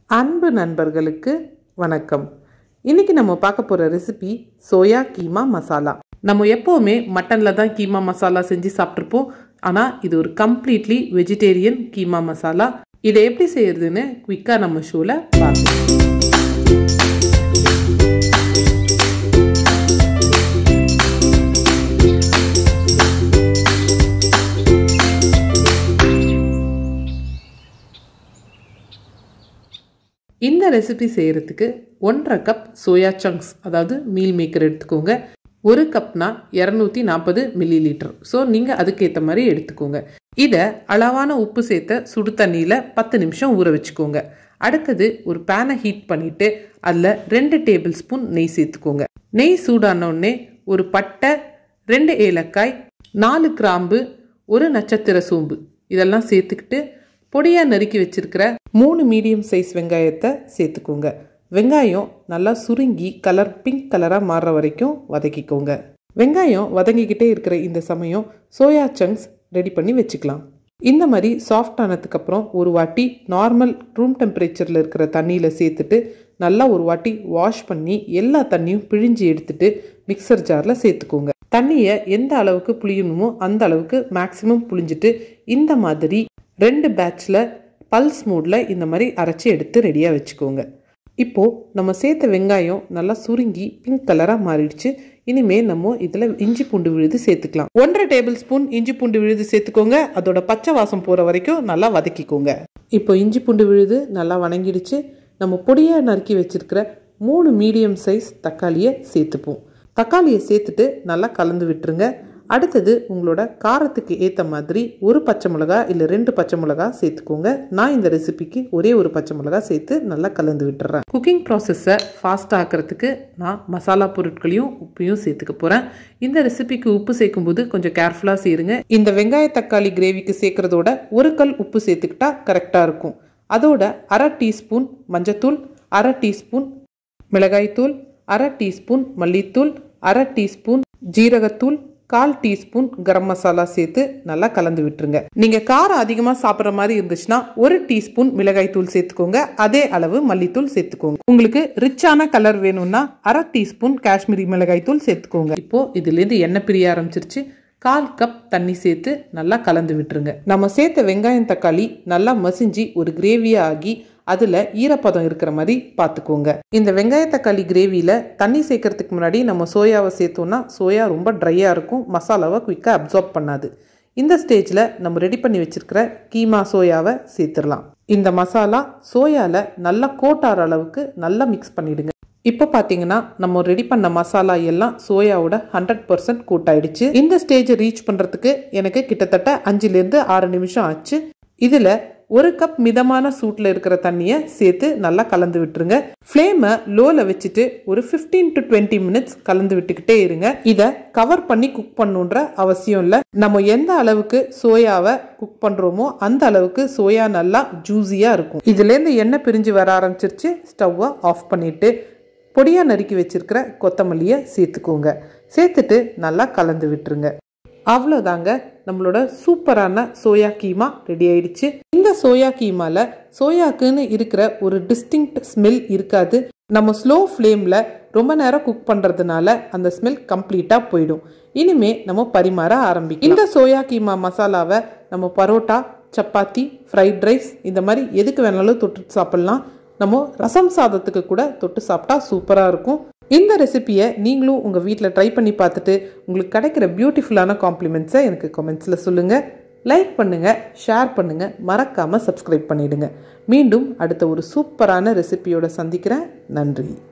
அன்பு நண்பர்களுக்கு வணக்கம் இன்னைக்கு நம்ம பார்க்க போகிற ரெசிபி சோயா கீமா மசாலா நம்ம எப்போவுமே மட்டனில் தான் கீமா மசாலா செஞ்சு சாப்பிட்ருப்போம் ஆனால் இது ஒரு கம்ப்ளீட்லி வெஜிடேரியன் கீமா மசாலா இதை எப்படி செய்யறதுன்னு குயிக்காக நம்ம ஷோவில் பார்க்கலாம் இந்த ரெசிபி செய்கிறதுக்கு ஒன்றரை கப் சோயா சங்க்ஸ் அதாவது மீல் மேக்கர் எடுத்துக்கோங்க ஒரு கப்னா இரநூத்தி நாற்பது மில்லி லிட்டர் ஸோ நீங்கள் அதுக்கேற்ற மாதிரி எடுத்துக்கோங்க இதை அளவான உப்பு சேர்த்த சுடு தண்ணியில் பத்து நிமிஷம் ஊற வச்சுக்கோங்க அடுத்தது ஒரு பேனை ஹீட் பண்ணிவிட்டு அதில் ரெண்டு டேபிள் ஸ்பூன் நெய் சேர்த்துக்கோங்க நெய் சூடானோடனே ஒரு பட்டை ரெண்டு ஏலக்காய் நாலு கிராம்பு ஒரு நட்சத்திர சோம்பு இதெல்லாம் சேர்த்துக்கிட்டு பொடியாக நறுக்கி வச்சிருக்கிற மூணு மீடியம் சைஸ் வெங்காயத்தை சேர்த்துக்கோங்க வெங்காயம் நல்லா சுருங்கி கலர் பிங்க் கலராக மாறுற வரைக்கும் வதக்கிக்கோங்க வெங்காயம் வதங்கிக்கிட்டே இருக்கிற இந்த சமயம் சோயா சங்க்ஸ் ரெடி பண்ணி வச்சுக்கலாம் இந்த மாதிரி சாஃப்ட் ஆனதுக்கப்புறம் ஒரு வாட்டி நார்மல் ரூம் டெம்பரேச்சரில் இருக்கிற தண்ணியில் சேர்த்துட்டு நல்லா ஒரு வாட்டி வாஷ் பண்ணி எல்லா தண்ணியும் பிழிஞ்சு எடுத்துட்டு மிக்சர் ஜாரில் சேர்த்துக்கோங்க தண்ணியை எந்த அளவுக்கு புளியணுமோ அந்த அளவுக்கு மேக்ஸிமம் புளிஞ்சிட்டு இந்த மாதிரி ரெண்டு பேட்சில் பல்ஸ் மூடில் இந்த மாதிரி அரைச்சி எடுத்து ரெடியாக வச்சுக்கோங்க இப்போது நம்ம சேர்த்த வெங்காயம் நல்லா சுருங்கி பிங்க் கலராக மாறிடுச்சு இனிமேல் நம்ம இதில் இஞ்சி பூண்டு விழுது சேர்த்துக்கலாம் ஒன்றரை டேபிள் ஸ்பூன் இஞ்சி பூண்டு விழுது சேர்த்துக்கோங்க அதோட பச்சை வாசம் போகிற வரைக்கும் நல்லா வதக்கிக்கோங்க இப்போ இஞ்சி பூண்டு விழுது நல்லா வணங்கிடுச்சு நம்ம பொடியாக நறுக்கி வச்சிருக்கிற மூணு மீடியம் சைஸ் தக்காளியை சேர்த்துப்போம் தக்காளியை சேர்த்துட்டு நல்லா கலந்து விட்டுருங்க அடுத்தது உங்களோட காரத்துக்கு ஏற்ற மாதிரி ஒரு பச்சை மிளகா இல்லை ரெண்டு பச்சை மிளகா சேர்த்துக்கோங்க நான் இந்த ரெசிபிக்கு ஒரே ஒரு பச்சை மிளகா சேர்த்து நல்லா கலந்து விட்டுறேன் குக்கிங் ப்ராசஸை ஃபாஸ்ட் ஆக்கிறதுக்கு நான் மசாலா பொருட்களையும் உப்பையும் சேர்த்துக்க போகிறேன் இந்த ரெசிபிக்கு உப்பு சேர்க்கும்போது கொஞ்சம் கேர்ஃபுல்லாக சேருங்க இந்த வெங்காய தக்காளி கிரேவிக்கு சேர்க்குறதோட ஒரு கல் உப்பு சேர்த்துக்கிட்டா கரெக்டாக இருக்கும் அதோட அரை டீஸ்பூன் மஞ்சத்தூள் அரை டீஸ்பூன் மிளகாய்த்தூள் அரை டீஸ்பூன் மல்லித்தூள் அரை டீஸ்பூன் ஜீரகத்தூள் கால் டீஸ்பூன் கரம் மசாலா சேர்த்து நல்லா கலந்து விட்டுருங்க நீங்க காரம் அதிகமா சாப்பிட்ற மாதிரி இருந்துச்சுன்னா ஒரு டீஸ்பூன் மிளகாய் தூள் சேர்த்துக்கோங்க அதே அளவு மல்லித்தூள் சேர்த்துக்கோங்க உங்களுக்கு ரிச்சான கலர் வேணும்னா அரை டீஸ்பூன் காஷ்மீரி மிளகாய் தூள் சேர்த்துக்கோங்க இப்போ இதுல இருந்து எண்ணெய் பிரிய ஆரம்பிச்சிருச்சு கால் கப் தண்ணி சேர்த்து நல்லா கலந்து விட்டுருங்க நம்ம சேர்த்த வெங்காயம் தக்காளி நல்லா மசிஞ்சு ஒரு கிரேவியா ஆகி அதில் ஈரப்பதம் இருக்கிற மாதிரி பார்த்துக்கோங்க இந்த வெங்காய தக்காளி கிரேவியில் தண்ணி சேர்க்கறதுக்கு முன்னாடி நம்ம சோயாவை சேர்த்தோம்னா சோயா ரொம்ப ட்ரையாக இருக்கும் மசாலாவை குயிக்காக அப்சார்ப் பண்ணாது இந்த ஸ்டேஜில் நம்ம ரெடி பண்ணி வச்சுருக்கிற கீமா சோயாவை சேர்த்துடலாம் இந்த மசாலா சோயாவில் நல்லா கோட்டார அளவுக்கு நல்லா மிக்ஸ் பண்ணிடுங்க இப்போ பார்த்தீங்கன்னா நம்ம ரெடி பண்ண மசாலா எல்லாம் சோயாவோட ஹண்ட்ரட் பர்சன்ட் கூட்டாயிடுச்சு இந்த ஸ்டேஜை ரீச் பண்ணுறதுக்கு எனக்கு கிட்டத்தட்ட அஞ்சுலேருந்து ஆறு நிமிஷம் ஆச்சு இதில் ஒரு கப் மிதமான சூட்டில் இருக்கிற தண்ணியை சேர்த்து நல்லா கலந்து விட்டுருங்க ஃப்ளேமை லோவில் வச்சுட்டு ஒரு ஃபிஃப்டீன் டு டுவெண்ட்டி மினிட்ஸ் கலந்து விட்டுக்கிட்டே இருங்க இதை கவர் பண்ணி குக் பண்ணுன்ற அவசியம் இல்லை நம்ம எந்த அளவுக்கு சோயாவை குக் பண்ணுறோமோ அந்த அளவுக்கு சோயா நல்லா ஜூஸியாக இருக்கும் இதுலேருந்து எண்ணெய் பிரிஞ்சு வர ஆரம்பிச்சிருச்சு ஸ்டவ்வை ஆஃப் பண்ணிவிட்டு பொடியாக நறுக்கி வச்சிருக்கிற கொத்தமல்லியை சேர்த்துக்கோங்க சேர்த்துட்டு நல்லா கலந்து விட்டுருங்க அவ்வளோதாங்க நம்மளோட சூப்பரான சோயா கீமா ரெடி ஆயிடுச்சு இந்த சோயா கீமால சோயாக்குன்னு இருக்கிற ஒரு டிஸ்டிங்க்ட் ஸ்மெல் இருக்காது நம்ம ஸ்லோ ஃப்ளேமில் ரொம்ப நேரம் குக் பண்ணுறதுனால அந்த ஸ்மெல் கம்ப்ளீட்டாக போயிடும் இனிமே நம்ம பரிமாற ஆரம்பிக்கும் இந்த சோயா கீமா மசாலாவை நம்ம பரோட்டா சப்பாத்தி ஃப்ரைட் ரைஸ் இந்த மாதிரி எதுக்கு வேணாலும் தொட்டு சாப்பிட்லாம் நம்ம ரசம் சாதத்துக்கு கூட தொட்டு சாப்பிட்டா சூப்பராக இருக்கும் இந்த ரெசிப்பியை நீங்களும் உங்கள் வீட்டில் ட்ரை பண்ணி பார்த்துட்டு உங்களுக்கு கிடைக்கிற பியூட்டிஃபுல்லான காம்ப்ளிமெண்ட்ஸை எனக்கு கமெண்ட்ஸில் சொல்லுங்கள் லைக் பண்ணுங்கள் ஷேர் பண்ணுங்கள் மறக்காமல் சப்ஸ்கிரைப் பண்ணிவிடுங்க மீண்டும் அடுத்த ஒரு சூப்பரான ரெசிபியோட சந்திக்கிறேன் நன்றி